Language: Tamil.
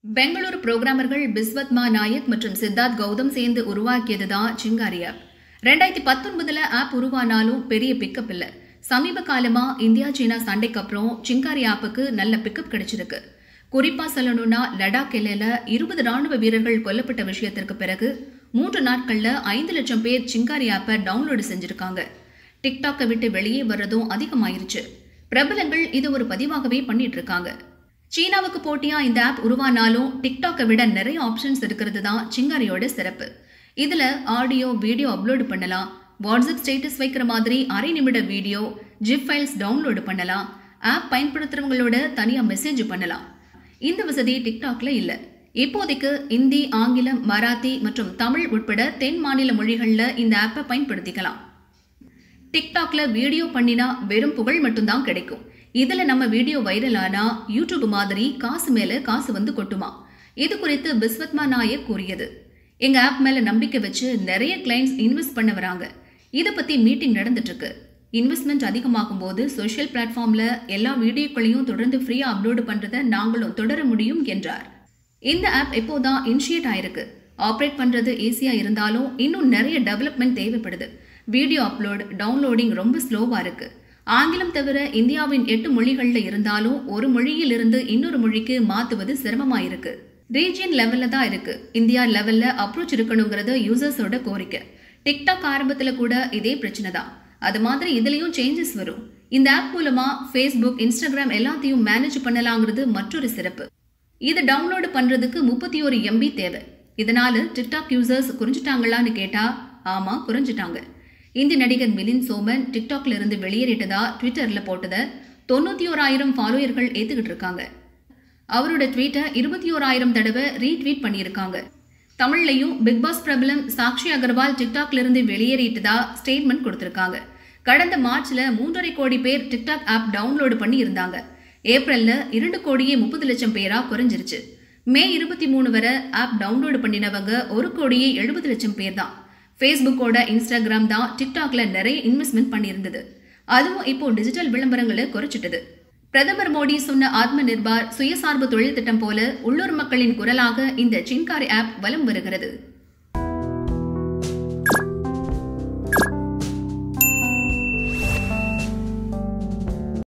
பெங்களூரு புரோகிராமர்கள் பிஸ்வத்மா நாயக் மற்றும் சித்தார்த் கௌதம் சேர்ந்து உருவாக்கியது தான் சிங்காரி ஆப் ரெண்டாயிரத்தி பத்தொன்பதுல ஆப் உருவானாலும் பெரிய பிக்கப் இல்ல சமீப காலமா இந்தியா சீனா சண்டைக்கு அப்புறம் சிங்காரி ஆப்புக்கு நல்ல பிக்கப் கிடைச்சிருக்கு குறிப்பா சொல்லணும்னா லடாக் எல்லையில இருபது ராணுவ வீரர்கள் கொல்லப்பட்ட விஷயத்திற்கு பிறகு மூன்று நாட்கள்ல ஐந்து லட்சம் பேர் சிங்காரி ஆப்பை டவுன்லோடு செஞ்சிருக்காங்க டிக்டாக்கை விட்டு வெளியே வர்றதும் அதிகமாயிருச்சு பிரபலங்கள் இது ஒரு பதிவாகவே பண்ணிட்டு இருக்காங்க சீனாவுக்கு போட்டியா இந்த ஆப் உருவானாலும் டிக்டாக்கை விட நிறைய ஆப்ஷன்ஸ் இருக்கிறது தான் சிங்காரியோட சிறப்பு இதுல ஆடியோ வீடியோ அப்லோடு பண்ணலாம் வாட்ஸ்அப் ஸ்டேட்டஸ் வைக்கிற மாதிரி அரை நிமிட வீடியோ ஜிப் ஃபைல்ஸ் டவுன்லோடு பண்ணலாம் ஆப் பயன்படுத்துறவங்களோட தனியா மெசேஜ் பண்ணலாம் இந்த வசதி டிக்டாக்ல இல்ல இப்போதைக்கு இந்தி ஆங்கிலம் மராத்தி மற்றும் தமிழ் உட்பட தென் மாநில மொழிகள்ல இந்த ஆப்பை பயன்படுத்திக்கலாம் டிக்டாக்ல வீடியோ பண்ணினா வெறும் புகழ் மட்டும்தான் கிடைக்கும் இதுல நம்ம வீடியோ வைரல் ஆனா யூடியூப் மாதிரி காசு மேல காசு வந்து கொட்டுமா இது குறித்து பிஸ்வத்மா நாயக் கூறியது எங்க ஆப் மேல நம்பிக்கை வச்சு நிறைய கிளைண்ட்ஸ் இன்வெஸ்ட் பண்ண வராங்க இத பத்தி மீட்டிங் நடந்துட்டு இருக்கு இன்வெஸ்ட்மெண்ட் அதிகமாகும் போது சோஷியல் பிளாட்ஃபார்ம்ல எல்லா வீடியோக்களையும் தொடர்ந்து ஃப்ரீயா அப்லோடு பண்றதை நாங்களும் தொடர முடியும் என்றார் இந்த ஆப் இப்போதான் இனிஷியேட் ஆயிருக்கு ஆப்ரேட் பண்றது ஈஸியா இருந்தாலும் இன்னும் நிறைய டெவலப்மெண்ட் தேவைப்படுது வீடியோ அப்லோட் டவுன்லோடிங் ரொம்ப ஸ்லோவா இருக்கு ஆங்கிலம் தவிர இந்தியாவின் எட்டு மொழிகள்ல இருந்தாலும் ஒரு மொழியில் இருந்து இன்னொரு மொழிக்கு மாத்துவது சிரமமா இருக்கு ரீஜியன் லெவல்ல தான் இருக்கு இந்தியா லெவல்ல அப்ரோச் இருக்கணுங்கிறது யூசர்ஸோட கோரிக்கை டிக்டாக் ஆரம்பத்துல கூட இதே பிரச்சனை தான் அது மாதிரி இதுலயும் சேஞ்சஸ் வரும் இந்த ஆப் மூலமா ஃபேஸ்புக் இன்ஸ்டாகிராம் எல்லாத்தையும் மேனேஜ் பண்ணலாங்கிறது மற்றொரு சிறப்பு இது டவுன்லோடு பண்றதுக்கு முப்பத்தி ஒரு எம்பி தேவை இதனால டிக்டாக் யூசர்ஸ் குறைஞ்சிட்டாங்களான்னு கேட்டா ஆமா குறைஞ்சிட்டாங்க இந்தி நடிகர் மிலின் சோமன் டிக்டாக்ல இருந்து வெளியேறிட்டதா ட்விட்டர்ல போட்டதை தொண்ணூத்தி ஓராயிரம் ஃபாலோயர்கள் ஏத்துக்கிட்டு இருக்காங்க அவரோட ட்வீட்டை இருபத்தி ஓராயிரம் தடவை ரீட்வீட் பண்ணியிருக்காங்க தமிழ்லையும் பிக் பாஸ் பிரபலம் சாக்ஷி அகர்வால் டிக்டாக்ல இருந்து வெளியேறிட்டதா ஸ்டேட்மெண்ட் கொடுத்திருக்காங்க கடந்த மார்ச்ல மூன்றரை கோடி பேர் டிக்டாக் ஆப் டவுன்லோடு பண்ணி இருந்தாங்க ஏப்ரல்ல இரண்டு கோடியே முப்பது லட்சம் பேரா குறைஞ்சிருச்சு மே இருபத்தி மூணு வரை ஆப் டவுன்லோடு பண்ணினவங்க ஒரு கோடியே எழுபது லட்சம் பேர் தான் ஃபேஸ்புக்கோட இன்ஸ்டாகிராம் தான் டிக்டாக்ல நிறைய இன்வெஸ்ட்மெண்ட் பண்ணியிருந்தது அதுவும் இப்போ டிஜிட்டல் விளம்பரங்களை குறைச்சிட்டது பிரதமர் மோடி சொன்ன ஆத்ம நிர்பார் சுயசார்பு தொழில் திட்டம் போல உள்ளூர் மக்களின் குரலாக இந்த சின்காரி ஆப் வலம் வருகிறது